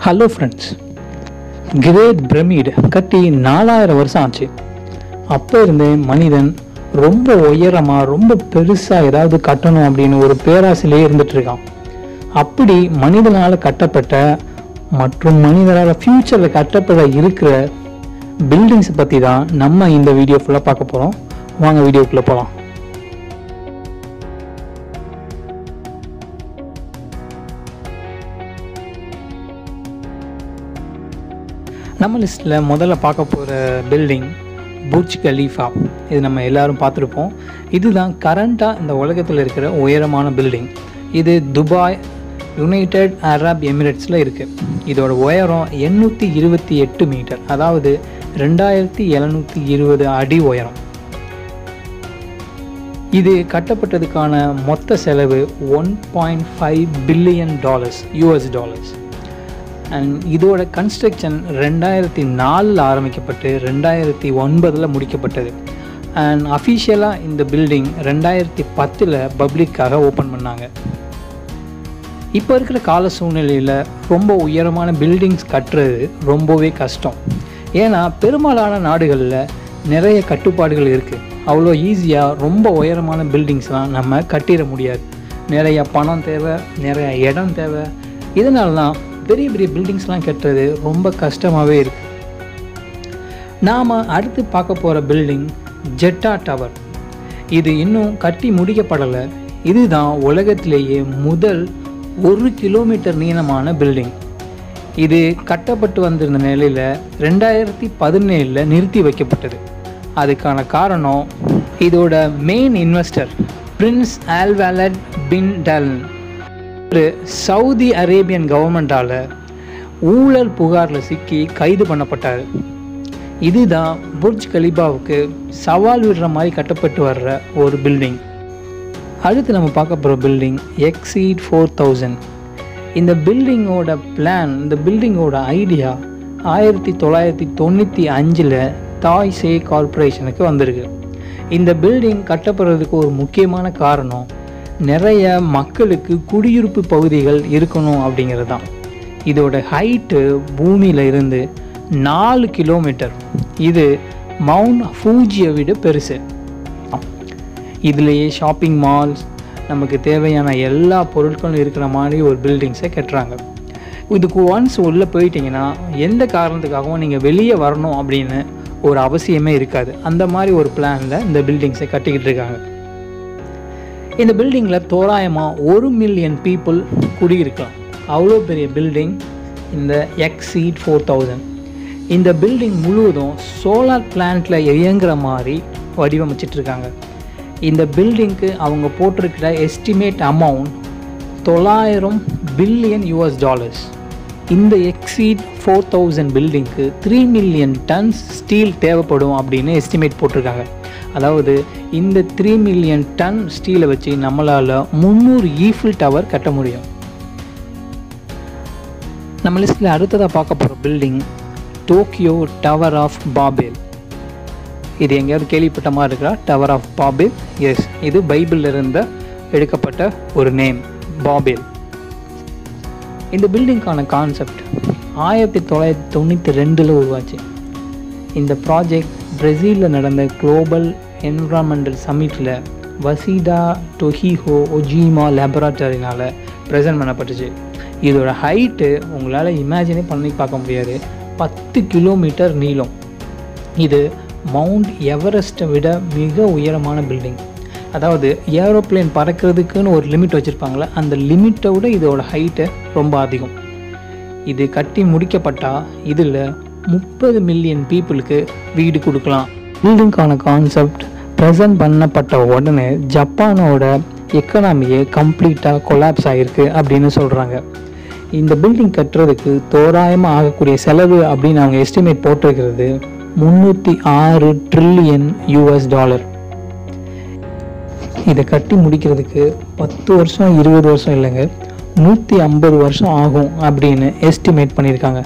hello friends great pyramid கட்டி நாலாயிரம் வருஷம் ஆச்சு அப்போ இருந்தே மனிதன் ரொம்ப உயரமாக ரொம்ப பெருசாக ஏதாவது கட்டணும் அப்படின்னு ஒரு பேராசையிலே இருந்துட்டு இருக்கான் அப்படி மனிதனால் கட்டப்பட்ட மற்றும் மனிதனால் ஃப்யூச்சரில் கட்டப்பட இருக்கிற பில்டிங்ஸை பற்றி தான் நம்ம இந்த வீடியோ ஃபுல்லாக பார்க்க போகிறோம் வாங்க வீடியோக்குள்ளே போகலாம் நம்ம லிஸ்ட்டில் முதல்ல பார்க்க போகிற பில்டிங் புர்ஜ் கலீஃபா இது நம்ம எல்லாரும் பார்த்துருப்போம் இதுதான் கரண்ட்டாக இந்த உலகத்தில் இருக்கிற உயரமான பில்டிங் இது துபாய் யுனைடெட் அரப் எமிரேட்ஸில் இருக்குது இதோட உயரம் எண்ணூற்றி இருபத்தி எட்டு மீட்டர் அதாவது ரெண்டாயிரத்தி எழுநூற்றி இருபது அடி உயரம் இது கட்டப்பட்டதுக்கான மொத்த செலவு one point five billion dollars US dollars and இதோட கன்ஸ்ட்ரக்ஷன் ரெண்டாயிரத்தி நாலில் ஆரம்பிக்கப்பட்டு ரெண்டாயிரத்தி ஒன்பதில் முடிக்கப்பட்டது அண்ட் அஃபிஷியலாக இந்த பில்டிங் ரெண்டாயிரத்தி பத்தில் பப்ளிக்காக ஓப்பன் பண்ணாங்க இப்போ இருக்கிற கால சூழ்நிலையில் ரொம்ப உயரமான பில்டிங்ஸ் கட்டுறது ரொம்பவே கஷ்டம் ஏன்னா பெரும்பாலான நாடுகளில் நிறைய கட்டுப்பாடுகள் இருக்குது அவ்வளோ ஈஸியாக ரொம்ப உயரமான பில்டிங்ஸ்லாம் நம்ம கட்டிட முடியாது நிறைய பணம் தேவை நிறைய இடம் தேவை இதனால தான் பெரிய பெரிய பில்டிங்ஸ்லாம் கட்டுறது ரொம்ப கஷ்டமாகவே இருக்குது நாம் அடுத்து பார்க்க போகிற பில்டிங் ஜெட்டா டவர் இது இன்னும் கட்டி முடிக்கப்படலை இதுதான் உலகத்திலேயே முதல் ஒரு கிலோமீட்டர் நீளமான பில்டிங் இது கட்டப்பட்டு வந்திருந்த நிலையில் ரெண்டாயிரத்தி பதினேழில் நிறுத்தி வைக்கப்பட்டது அதுக்கான காரணம் இதோட main investor prince Alwaleed bin Talal ஒரு சவுதி அரேபியன் கவர்மெண்டால் ஊழல் புகாரில் சிக்கி கைது பண்ணப்பட்டார் இதுதான் புர்ஜ் கலிபாவுக்கு சவால் விடுற மாதிரி கட்டப்பட்டு வர்ற ஒரு பில்டிங் அடுத்து நம்ம பார்க்க போகிற பில்டிங் எக்ஸீட் ஃபோர் தௌசண்ட் இந்த பில்டிங்கோட பிளான் இந்த பில்டிங்கோட ஐடியா ஆயிரத்தி தொள்ளாயிரத்தி தொண்ணூற்றி அஞ்சில் தாய் சே கார்ப்பரேஷனுக்கு வந்திருக்கு இந்த பில்டிங் கட்டப்படுறதுக்கு ஒரு முக்கியமான காரணம் நிறைய மக்களுக்கு குடியிருப்பு பகுதிகள் இருக்கணும் அப்படிங்கிறது தான் இதோட ஹைட்டு பூமியில் இருந்து நாலு கிலோமீட்டர் இது மவுண்ட் ஃபூஜியை விட பெருசு இதுலேயே ஷாப்பிங் மால்ஸ் நமக்கு தேவையான எல்லா பொருட்களும் இருக்கிற மாதிரி ஒரு பில்டிங்ஸை கட்டுறாங்க இதுக்கு ஒன்ஸ் உள்ளே போயிட்டீங்கன்னா எந்த காரணத்துக்காகவும் நீங்கள் வெளியே வரணும் அப்படின்னு ஒரு அவசியமே இருக்காது அந்த மாதிரி ஒரு பிளானில் இந்த பில்டிங்ஸை கட்டிக்கிட்டு இருக்காங்க இந்த பில்டிங்கில் தோராயமாக ஒரு மில்லியன் பீப்புள் குடியிருக்கலாம் அவ்வளோ பெரிய பில்டிங் இந்த எக்ஸீட் ஃபோர் தௌசண்ட் இந்த பில்டிங் முழுவதும் சோலார் பிளான்ட்டில் இயங்குற மாதிரி வடிவமைச்சிட்ருக்காங்க இந்த பில்டிங்க்கு அவங்க போட்டிருக்கிற எஸ்டிமேட் அமௌண்ட் தொள்ளாயிரம் பில்லியன் யூஎஸ் டாலர்ஸ் இந்த எக்ஸீட் ஃபோர் தௌசண்ட் பில்டிங்க்கு த்ரீ மில்லியன் டன்ஸ் ஸ்டீல் தேவைப்படும் அப்படின்னு எஸ்டிமேட் போட்டிருக்காங்க அதாவது இந்த த்ரீ மில்லியன் டன் ஸ்டீலை வச்சு நம்மளால் முந்நூறு ஈஃபில் டவர் கட்ட முடியும் நம்ம லிஸ்ட்டில் அடுத்ததாக பார்க்க போகிற building Tokyo tower of Babel இது எங்கேயாவது கேள்விப்பட்ட மாதிரி இருக்கா டவர் ஆஃப் பாபேல் எஸ் இது பைபிளில் இருந்த எடுக்கப்பட்ட ஒரு நேம் பாபேல் இந்த பில்டிங்க்கான கான்செப்ட் ஆயிரத்தி தொள்ளாயிரத்தி தொண்ணூற்றி ரெண்டில் உருவாச்சு இந்த ப்ராஜெக்ட் பிரேசிலில் நடந்த குளோபல் என்விரான்மெண்டல் சமிட்டில் வசீடா டொஹிஹோ ஒஜிமா லேபரேட்டரினால் ப்ரெசென்ட் பண்ணப்பட்டுச்சு இதோட ஹைட்டு உங்களால் இமேஜினே பண்ணி பார்க்க முடியாது பத்து கிலோமீட்டர் நீளம் இது மவுண்ட் எவரெஸ்ட்டை விட மிக உயரமான பில்டிங் அதாவது ஏரோப்ளேன் பறக்கிறதுக்குன்னு ஒரு லிமிட் வச்சுருப்பாங்களே அந்த லிமிட்டை விட இதோட ஹைட்டு ரொம்ப அதிகம் இது கட்டி முடிக்கப்பட்டால் இதில் முப்பது மில்லியன் பீப்புளுக்கு வீடு கொடுக்கலாம் பில்டிங்கான கான்செப்ட் ப்ரெசன்ட் பண்ணப்பட்ட உடனே ஜப்பானோட எக்கனாமியே கம்ப்ளீட்டாக கொலாப்ஸ் ஆகிருக்கு அப்படின்னு சொல்கிறாங்க இந்த பில்டிங் கட்டுறதுக்கு தோராயமாக ஆகக்கூடிய செலவு அப்படின்னு அவங்க எஸ்டிமேட் போட்டிருக்கிறது முந்நூற்றி ஆறு ட்ரில்லியன் யூஎஸ் டாலர் இதை கட்டி முடிக்கிறதுக்கு பத்து வருஷம் இருபது வருஷம் இல்லைங்க நூற்றி ஐம்பது வருஷம் ஆகும் அப்படின்னு எஸ்டிமேட் பண்ணியிருக்காங்க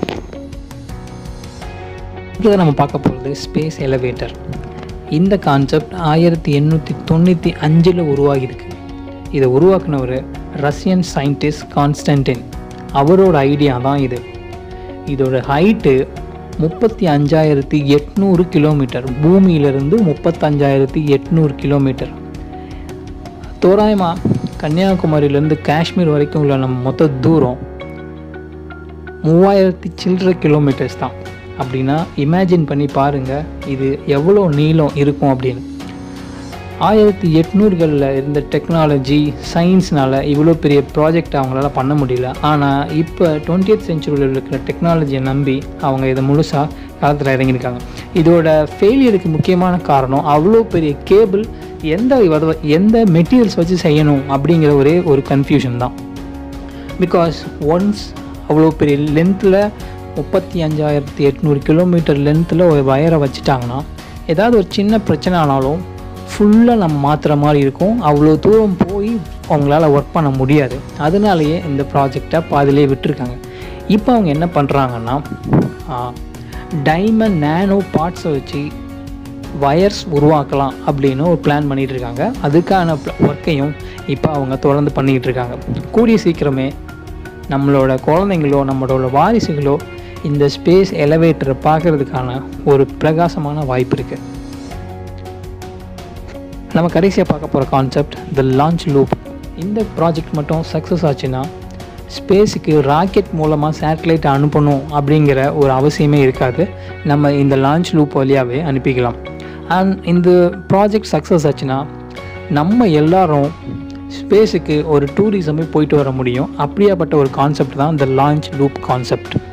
இதை நம்ம பார்க்க போகிறது ஸ்பேஸ் எலவேட்டர் இந்த கான்செப்ட் ஆயிரத்தி எண்ணூற்றி தொண்ணூற்றி அஞ்சில் உருவாகியிருக்கு இதை உருவாக்குனவர் ரஷ்யன் சயின்டிஸ்ட் கான்ஸ்டன்டின் அவரோட ஐடியா தான் இது இதோட ஹைட்டு முப்பத்தி அஞ்சாயிரத்தி எட்நூறு கிலோமீட்டர் பூமியிலிருந்து முப்பத்தஞ்சாயிரத்தி எட்நூறு கிலோமீட்டர் தோராயமாக கன்னியாகுமரியிலேருந்து காஷ்மீர் வரைக்கும் உள்ள நம்ம மொத்த தூரம் மூவாயிரத்தி சில்லற கிலோமீட்டர்ஸ் தான் அப்படின்னா இமேஜின் பண்ணி பாருங்கள் இது எவ்வளோ நீளம் இருக்கும் அப்படின்னு ஆயிரத்தி எட்நூறுகளில் இருந்த டெக்னாலஜி சயின்ஸ்னால் இவ்வளோ பெரிய ப்ராஜெக்ட் அவங்களால பண்ண முடியல ஆனால் இப்போ டுவெண்ட்டியத் செஞ்சுரியில் இருக்கிற டெக்னாலஜியை நம்பி அவங்க இதை முழுசாக காலத்தில் இறங்கியிருக்காங்க இதோட ஃபெயிலியருக்கு முக்கியமான காரணம் அவ்வளோ பெரிய கேபிள் எந்த வத- எந்த மெட்டீரியல்ஸ் வச்சு செய்யணும் அப்படிங்கிற ஒரே ஒரு கன்ஃபியூஷன் தான் பிகாஸ் ஒன்ஸ் அவ்வளோ பெரிய லென்த்தில் முப்பத்தி அஞ்சாயிரத்தி எட்நூறு கிலோமீட்டர் லென்த்தில் ஒரு வயரை வச்சுட்டாங்கன்னா ஏதாவது ஒரு சின்ன பிரச்சனை ஆனாலும் ஃபுல்லாக நம்ம மாற்றுற மாதிரி இருக்கும் அவ்வளோ தூரம் போய் அவங்களால ஒர்க் பண்ண முடியாது அதனாலேயே இந்த ப்ராஜெக்டை பாதிலே விட்டுருக்காங்க இப்போ அவங்க என்ன பண்ணுறாங்கன்னா டைமண்ட் நேனோ பார்ட்ஸை வச்சு வயர்ஸ் உருவாக்கலாம் அப்படின்னு ஒரு பிளான் பண்ணிட்டு இருக்காங்க அதுக்கான ஒர்க்கையும் இப்போ அவங்க தொடர்ந்து பண்ணிக்கிட்டு இருக்காங்க கூடிய சீக்கிரமே நம்மளோட குழந்தைங்களோ நம்மளோட வாரிசுகளோ இந்த ஸ்பேஸ் எலவேட்டரை பார்க்கறதுக்கான ஒரு பிரகாசமான வாய்ப்பு இருக்குது நம்ம கடைசியாக பார்க்க போகிற கான்செப்ட் த லான்ச் லூப் இந்த ப்ராஜெக்ட் மட்டும் சக்ஸஸ் ஆச்சுன்னா ஸ்பேஸுக்கு ராக்கெட் மூலமாக சேட்டலைட் அனுப்பணும் அப்படிங்கிற ஒரு அவசியமே இருக்காது நம்ம இந்த லான்ச் லூப் வழியாகவே அனுப்பிக்கலாம் அண்ட் இந்த ப்ராஜெக்ட் சக்ஸஸ் ஆச்சுன்னா நம்ம எல்லாரும் ஸ்பேஸுக்கு ஒரு டூரிசமே போயிட்டு வர முடியும் அப்படியாப்பட்ட ஒரு கான்செப்ட் தான் இந்த லான்ச் லூப் கான்செப்ட்